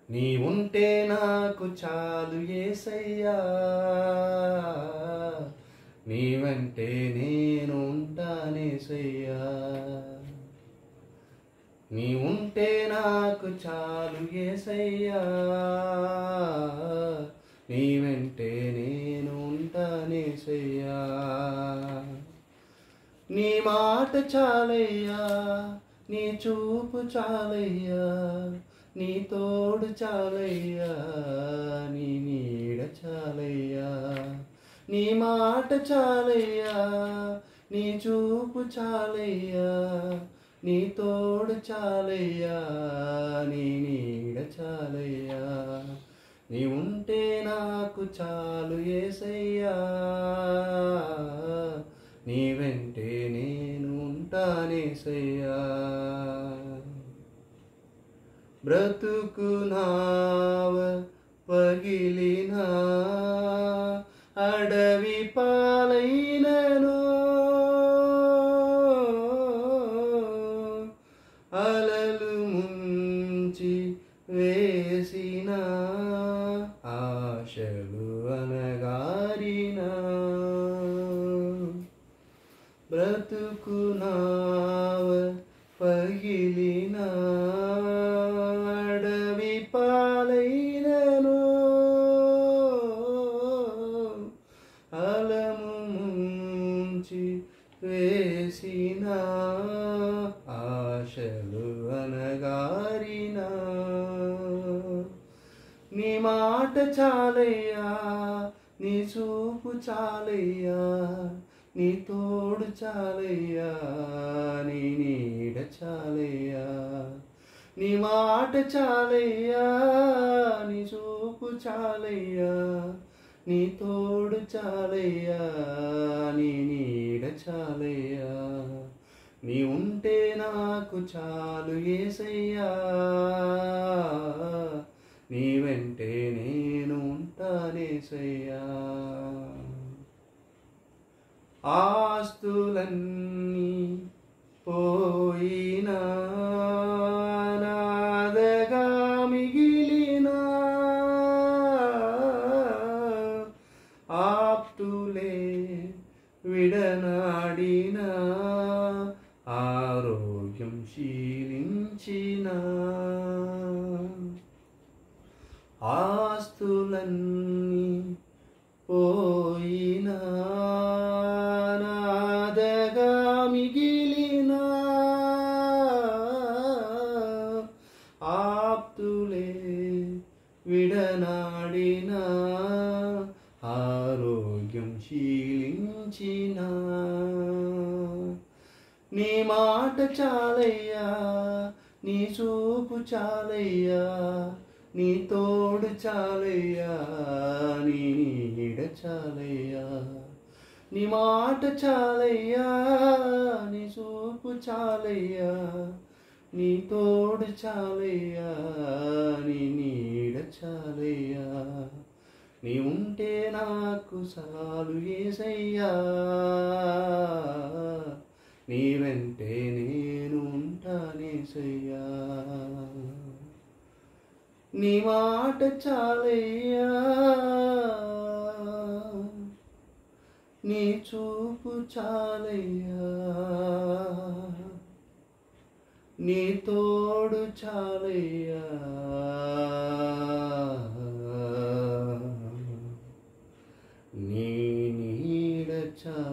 నీ ఉంటే నాకు చాలు ఏసయ్యా నీ వెంటే నేను ఉంటానేసయ్యా నీ ఉంటే నాకు చాలు ఏసయ్యా నీ వెంటే నేను ఉంటానేసయ్యా నీ మాట చాలయ్యా నీ చూపు చాలయ్యా నీ తోడు చాలయ్యా నీ నీడ చాలయ్యా నీ మాట చాలయ్యా నీ చూపు చాలయ్యా నీ తోడు చాలయ్యా నీ నీడ చాలయ్యా నీ ఉంటే నాకు చాలు ఏసయ్యా నీ వెంటే నేను ఉంటానేసయ్యా బ్రతుకు నావ పగిలిన అడవి పాలైనను అలలు ముంచి వేసిన ఆశలు అనగారిన బ్రతుకు నావ పగిలిన అడవి పాలైనను అలము ముంచి వేసిన ఆశలు అనగారిన నీ మాట చాలయ్యా నీ చూపు చాలయ్యా నీ తోడు చాలయ్యా నీ నీడ చాలయ్యా నీ మాట చాలయ్యా నీ చూపు చాలయ్యా నీ తోడు చాలయ్యా నీ నీడ చాలయ్యా నీ ఉంటే నాకు చాలు ఏసయ్యా నీ వెంటే నేను ఉంటానేసయ్యా ఆస్తులన్నీ పోయినా నాదగా మిగిలిన ఆప్తులే విడనాడిన ఆరోగ్యం శీలించిన ఆస్తులన్నీ పోయినా నాదగా మిగిలిన ఆప్తులే విడనాడిన ఆరోగ్యం శీలించిన నీ మాట చాలయ్యా నీ చూపు చాలయ్యా నీ తోడు చాలయ్యా నీ నీడ చాలయ్యా నీ మాట చాలయ్యా నీ చూపు చాలయ్యా నీ తోడు చాలయ్యా నీ నీడ చాలయ్యా నీ ఉంటే నాకు చాలు ఏసయ్యా నీ వెంటే నేను ఉంటానేసయ్యా నీ మాట చాలయ్యా నీ చూపు చాలయ్యా నీ తోడు చాలయ్యా నీ నీడ చాలయ్యా